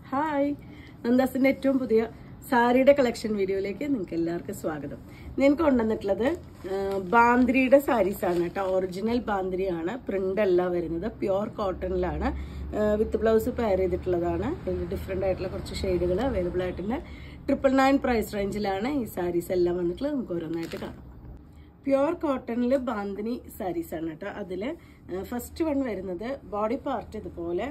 hi നന്ദാസിന്റെ ഏറ്റവും പുതിയ സാരിയുടെ കളക്ഷൻ വീഡിയോയിലേക്ക് നിങ്ങൾക്ക് എല്ലാവർക്കും സ്വാഗതം ഞാൻ കൊണ്ടുവന്നിട്ടുള്ളത് ആ, ബാന്ദ്രിയുടെ സാരീസ് ആണ് കേട്ടോ ഒറിജിനൽ ബാന്ദ്രിയാണ് പ്രിന്റ് അല്ല വരുന്നത് പ്യുവർ കോട്ടണിലാണ് വിത്ത് ബ്ലൗസ് പെയർ ചെയ്തിട്ടുള്ളതാണ് ഇതിൽ ഡിഫറെൻ്റ് ആയിട്ടുള്ള കുറച്ച് ഷെയ്ഡുകൾ അവൈലബിൾ ആയിട്ടുണ്ട് ട്രിപ്പിൾ നയൻ പ്രൈസ് റേഞ്ചിലാണ് ഈ സാരീസ് എല്ലാം വന്നിട്ടുള്ളത് നമുക്ക് ഓരോന്നായിട്ട് കാണാം പ്യുവർ കോട്ടണിൽ ബാന്തിനി സാരീസ് ആണ് കേട്ടോ അതിൽ ഫസ്റ്റ് വൺ വരുന്നത് ബോഡി പാർട്ട് ഇതുപോലെ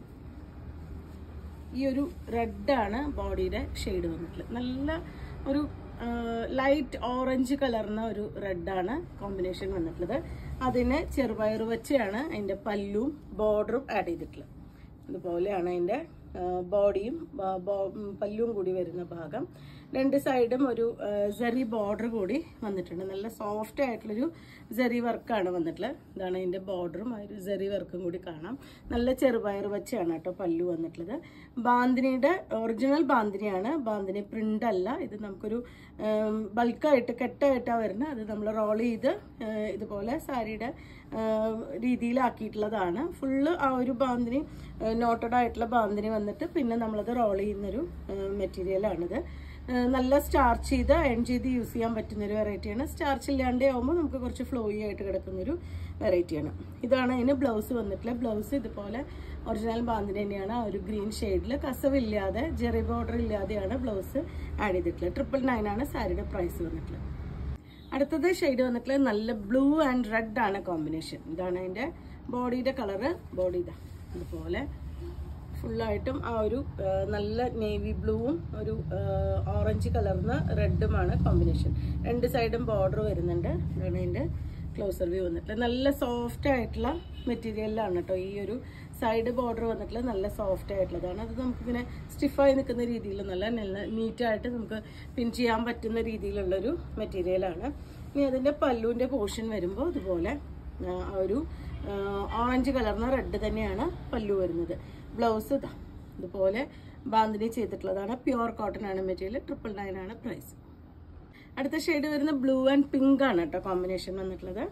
ഈ ഒരു റെഡാണ് ബോഡിയുടെ ഷെയ്ഡ് വന്നിട്ടുള്ളത് നല്ല ഒരു ലൈറ്റ് ഓറഞ്ച് കളർന്ന ഒരു റെഡാണ് കോമ്പിനേഷൻ വന്നിട്ടുള്ളത് അതിന് ചെറുപയർ വെച്ചാണ് അതിൻ്റെ പല്ലും ബോർഡറും ആഡ് ചെയ്തിട്ടുള്ളത് അതുപോലെയാണ് അതിൻ്റെ ബോഡിയും പല്ലും കൂടി വരുന്ന ഭാഗം രണ്ട് സൈഡും ഒരു സെറി ബോർഡർ കൂടി വന്നിട്ടുണ്ട് നല്ല സോഫ്റ്റ് ആയിട്ടുള്ളൊരു സെറി വർക്കാണ് വന്നിട്ടുള്ളത് ഇതാണ് അതിൻ്റെ ബോർഡറും ആ ഒരു സെറി വർക്കും കൂടി കാണാം നല്ല ചെറുപയർ വെച്ചാണ് കേട്ടോ പല്ലു വന്നിട്ടുള്ളത് ബാന്തിനിയുടെ ഒറിജിനൽ ബാന്തിനിയാണ് ബാന്തിനി പ്രിന്റ് അല്ല ഇത് നമുക്കൊരു ബൾക്കായിട്ട് കെട്ടായിട്ടാണ് വരുന്നത് അത് നമ്മൾ റോൾ ചെയ്ത് ആ, ഇതുപോലെ സാരിയുടെ ആ, രീതിയിലാക്കിയിട്ടുള്ളതാണ് ഫുള്ള് ആ ഒരു ബാന്തിനി നോട്ടഡ് ആയിട്ടുള്ള ബാന്തിനി വന്നിട്ട് പിന്നെ നമ്മളത് റോൾ ചെയ്യുന്നൊരു മെറ്റീരിയലാണിത് ആ, നല്ല സ്റ്റാർച്ച് ചെയ്ത് അയൺ ചെയ്ത് യൂസ് ചെയ്യാൻ പറ്റുന്ന ഒരു വെറൈറ്റിയാണ് സ്റ്റാർച്ച് ഇല്ലാണ്ടേ ആവുമ്പോൾ നമുക്ക് കുറച്ച് ഫ്ലോയി ആയിട്ട് കിടക്കുന്നൊരു വെറൈറ്റിയാണ് ഇതാണ് അതിന് ബ്ലൗസ് വന്നിട്ടുള്ളത് ബ്ലൗസ് ഇതുപോലെ ഒറിജിനൽ ബാന്തിന് തന്നെയാണ് ആ ഒരു ഗ്രീൻ ഷെയ്ഡിൽ കസവില്ലാതെ ജെറി ബോർഡർ ഇല്ലാതെയാണ് ബ്ലൗസ് ആഡ് ചെയ്തിട്ടുള്ളത് ട്രിപ്പിൾ നയൻ ആണ് സാരിയുടെ പ്രൈസ് വന്നിട്ടുള്ളത് അടുത്തത് ഷെയ്ഡ് വന്നിട്ടുള്ളത് നല്ല ബ്ലൂ ആൻഡ് റെഡ് ആണ് കോമ്പിനേഷൻ ഇതാണ് അതിൻ്റെ ബോഡിയുടെ കളറ് ബോഡി ഇതാ ഇതുപോലെ ഫുള്ളായിട്ടും ആ ഒരു ആ, നല്ല നേവി ബ്ലൂവും ഒരു ഓറഞ്ച് കളർന്ന റെഡുമാണ് കോമ്പിനേഷൻ രണ്ട് സൈഡും ബോർഡർ വരുന്നുണ്ട് ഇതാണ് അതിൻ്റെ ക്ലോസർ വ്യൂ വന്നിട്ടുള്ളത് നല്ല സോഫ്റ്റ് ആയിട്ടുള്ള മെറ്റീരിയലാണ് കേട്ടോ ഈ ഒരു സൈഡ് ബോർഡർ വന്നിട്ടുള്ളത് നല്ല സോഫ്റ്റ് ആയിട്ടുള്ളതാണ് അത് നമുക്കിങ്ങനെ സ്റ്റിഫായി നിൽക്കുന്ന രീതിയിൽ നല്ല നല്ല നീറ്റായിട്ട് നമുക്ക് പിൻ ചെയ്യാൻ പറ്റുന്ന രീതിയിലുള്ളൊരു മെറ്റീരിയലാണ് ഇനി അതിൻ്റെ പല്ലുവിൻ്റെ പോർഷൻ വരുമ്പോൾ ഇതുപോലെ ആ, ആ ഒരു ഓറഞ്ച് കളർന്ന റെഡ് തന്നെയാണ് പല്ലു വരുന്നത് ബ്ലൗസ് ഇതാ ഇതുപോലെ ബാന്തിനി ചെയ്തിട്ടുള്ളതാണ് പ്യുവർ കോട്ടൺ ആണ് മെറ്റീരിയൽ ട്രിപ്പിൾ നയൻ ആണ് പ്രൈസ് അടുത്ത ഷെയ്ഡ് വരുന്ന ബ്ലൂ ആൻഡ് പിങ്ക് ആണ് കേട്ടോ കോമ്പിനേഷൻ വന്നിട്ടുള്ളത്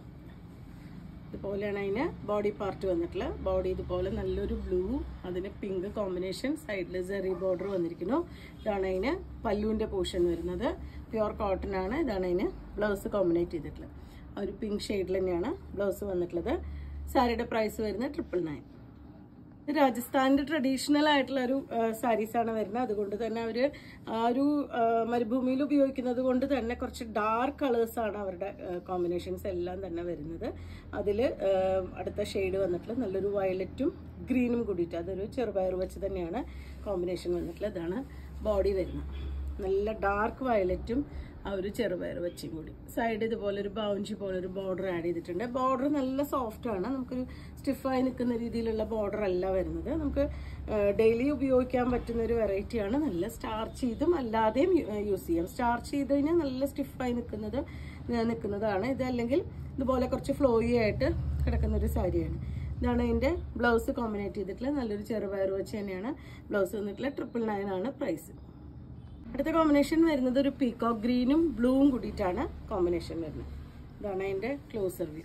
ഇതുപോലെയാണ് അതിന് ബോഡി പാർട്ട് വന്നിട്ടുള്ളത് ബോഡി ഇതുപോലെ നല്ലൊരു ബ്ലൂ അതിന് പിങ്ക് കോമ്പിനേഷൻ സൈഡിൽ സെറി ബോർഡർ വന്നിരിക്കുന്നു ഇതാണ് അതിന് പല്ലുവിൻ്റെ പോർഷൻ വരുന്നത് പ്യുവർ കോട്ടൺ ആണ് ഇതാണ് അതിന് ബ്ലൗസ് കോമ്പിനേറ്റ് ചെയ്തിട്ടുള്ളത് ആ ഒരു പിങ്ക് ഷെയ്ഡിൽ തന്നെയാണ് ബ്ലൗസ് വന്നിട്ടുള്ളത് സാരിയുടെ പ്രൈസ് വരുന്നത് ട്രിപ്പിൾ നയൻ ഇത് രാജസ്ഥാനിന്റെ ട്രഡീഷണൽ ആയിട്ടുള്ള ഒരു സാരീസ് ആണ് വരുന്നത് അതുകൊണ്ട് തന്നെ അവര് ആ ഒരു ആ, മരുഭൂമിയിൽ ഉപയോഗിക്കുന്നത് കൊണ്ട് തന്നെ കുറച്ച് ഡാർക്ക് കളേഴ്സ് ആണ് അവരുടെ കോമ്പിനേഷൻസ് എല്ലാം തന്നെ വരുന്നത് അതിൽ അടുത്ത ഷെയ്ഡ് വന്നിട്ടുള്ളത് നല്ലൊരു വയലറ്റും ഗ്രീനും കൂടിയിട്ട് അതൊരു ചെറുപയർ വെച്ച് തന്നെയാണ് കോമ്പിനേഷൻ വന്നിട്ടുള്ളത് ഇതാണ് ബോഡി വരുന്നത് നല്ല ഡാർക്ക് വയലറ്റും ആ ഒരു ചെറുപയർ വെച്ചും കൂടി സൈഡ് ഇതുപോലെ ഒരു ബൗഞ്ചി പോലെ ഒരു ബോർഡർ ആഡ് ചെയ്തിട്ടുണ്ട് ബോർഡർ നല്ല സോഫ്റ്റ് ആണ് നമുക്കൊരു സ്റ്റിഫായി നിൽക്കുന്ന രീതിയിലുള്ള ബോർഡർ അല്ല വരുന്നത് നമുക്ക് ഡെയിലി ഉപയോഗിക്കാൻ പറ്റുന്ന ഒരു വെറൈറ്റിയാണ് നല്ല സ്റ്റാർച്ച് ചെയ്തും അല്ലാതെയും യൂസ് ചെയ്യാം സ്റ്റാർച്ച് ചെയ്ത് കഴിഞ്ഞാൽ നല്ല സ്റ്റിഫായി നിൽക്കുന്നത് ഏഹ് നിൽക്കുന്നതാണ് ഇത് അല്ലെങ്കിൽ ഇതുപോലെ കുറച്ച് ഫ്ലോയി ആയിട്ട് കിടക്കുന്ന ഒരു സാരിയാണ് ഇതാണ് അതിൻ്റെ ബ്ലൗസ് കോമ്പിനേറ്റ് ചെയ്തിട്ടുള്ള നല്ലൊരു ചെറുപയർ വെച്ച് തന്നെയാണ് ബ്ലൗസ് വന്നിട്ടുള്ള ട്രിപ്പിൾ നയൻ ആണ് പ്രൈസ് അടുത്ത കോമ്പിനേഷൻ വരുന്നത് ഒരു പീകോക്ക് ഗ്രീനും ബ്ലൂവും കൂടിയിട്ടാണ് കോമ്പിനേഷൻ വരുന്നത് ഇതാണ് അതിൻ്റെ ക്ലോസർ വ്യൂ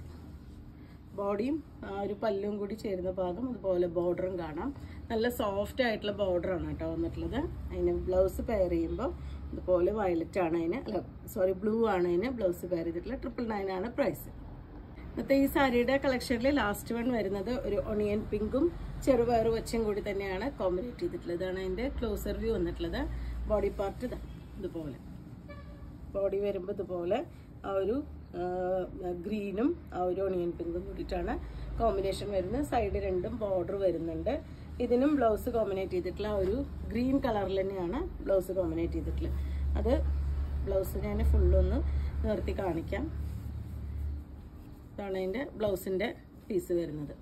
ബോഡിയും ആ ഒരു പല്ലും കൂടി ചേരുന്ന ഭാഗം അതുപോലെ ബോർഡറും കാണാം നല്ല സോഫ്റ്റ് ആയിട്ടുള്ള ബോർഡറാണ് കേട്ടോ വന്നിട്ടുള്ളത് അതിന് ബ്ലൗസ് പെയർ ചെയ്യുമ്പോൾ ഇതുപോലെ വയലറ്റ് ആണ് അതിന് അല്ല സോറി ബ്ലൂ ആണ് അതിന് ബ്ലൗസ് പെയർ ചെയ്തിട്ടുള്ള ട്രിപ്പിൾ നയൻ ആണ് പ്രൈസ് ഇന്നത്തെ ഈ സാരിയുടെ കളക്ഷനിൽ ലാസ്റ്റ് വൺ വരുന്നത് ഒരു ഒണിയൻ പിങ്കും ചെറുപയർ വച്ചും കൂടി തന്നെയാണ് കോമ്പിനേറ്റ് ചെയ്തിട്ടുള്ളത് ഇതാണ് അതിൻ്റെ ക്ലോസർ വ്യൂ വന്നിട്ടുള്ളത് ബോഡി പാർട്ട് ഇതാ ഇതുപോലെ ബോഡി വരുമ്പോൾ ഇതുപോലെ ആ ഒരു ഗ്രീനും ആ ഒരു ഒണിയൻ പിങ്കും കൂടിയിട്ടാണ് കോമ്പിനേഷൻ വരുന്നത് സൈഡ് രണ്ടും ബോർഡർ വരുന്നുണ്ട് ഇതിനും ബ്ലൗസ് കോമ്പിനേറ്റ് ചെയ്തിട്ടുള്ള ആ ഒരു ഗ്രീൻ കളറിൽ തന്നെയാണ് ബ്ലൗസ് കോമ്പിനേറ്റ് ചെയ്തിട്ടുള്ളത് അത് ബ്ലൗസ് ഞാൻ ഫുള്ളൊന്ന് നിർത്തി കാണിക്കാം ഇതാണ് അതിൻ്റെ ബ്ലൗസിൻ്റെ പീസ് വരുന്നത്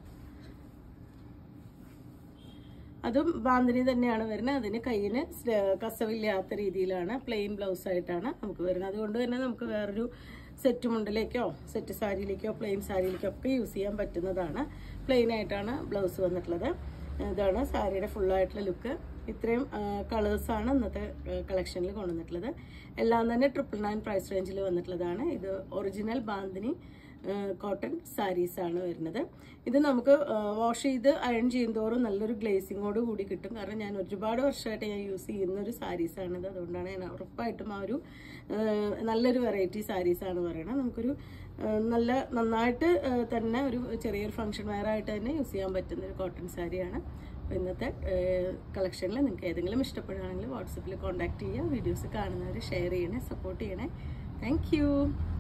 അതും ബാന്തിനി തന്നെയാണ് വരുന്നത് അതിന് കയ്യിന് സ്- കസവില്ലാത്ത രീതിയിലാണ് പ്ലെയിൻ ബ്ലൗസ് ആയിട്ടാണ് നമുക്ക് വരുന്നത് അതുകൊണ്ട് തന്നെ നമുക്ക് വേറൊരു സെറ്റ് മുണ്ടിലേക്കോ സെറ്റ് സാരിയിലേക്കോ പ്ലെയിൻ സാരിയിലേക്കോ ഒക്കെ യൂസ് ചെയ്യാൻ പറ്റുന്നതാണ് പ്ലെയിൻ ആയിട്ടാണ് ബ്ലൗസ് വന്നിട്ടുള്ളത് ഇതാണ് സാരിയുടെ ഫുള്ളായിട്ടുള്ള ലുക്ക് ഇത്രയും കളേഴ്സാണ് ഇന്നത്തെ കളക്ഷനിൽ കൊണ്ടുവന്നിട്ടുള്ളത് എല്ലാം തന്നെ ട്രിപ്പിൾ നയൻ പ്രൈസ് റേഞ്ചിൽ വന്നിട്ടുള്ളതാണ് ഇത് ഒറിജിനൽ ബാന്തിനി കോട്ടൺ സാരീസ് ആണ് വരുന്നത് ഇത് നമുക്ക് വാഷ് ചെയ്ത് അയൺ ചെയ്യുന്തോറും നല്ലൊരു ഗ്ലേസിങ്ങോട് കൂടി കിട്ടും കാരണം ഞാൻ ഒരുപാട് വർഷമായിട്ട് ഞാൻ യൂസ് ചെയ്യുന്ന ഒരു സാരീസ് ആണിത് അതുകൊണ്ടാണ് ഞാൻ ഉറപ്പായിട്ടും ആ ഒരു ആ, നല്ലൊരു വെറൈറ്റി സാരീസ് ആണ് പറയുന്നത് നമുക്കൊരു ആ, നല്ല നന്നായിട്ട് ആ, തന്നെ ഒരു ചെറിയൊരു ഫംഗ്ഷൻ വെയർ ആയിട്ട് തന്നെ യൂസ് ചെയ്യാൻ പറ്റുന്ന ഒരു കോട്ടൺ സാരിയാണ് അപ്പോൾ ഇന്നത്തെ കളക്ഷനിൽ നിങ്ങൾക്ക് ഏതെങ്കിലും ഇഷ്ടപ്പെടുകയാണെങ്കിൽ വാട്സപ്പിൽ കോൺടാക്ട് ചെയ്യുക വീഡിയോസ് കാണുന്നവർ ഷെയർ ചെയ്യണേ സപ്പോർട്ട് ചെയ്യണേ താങ്ക്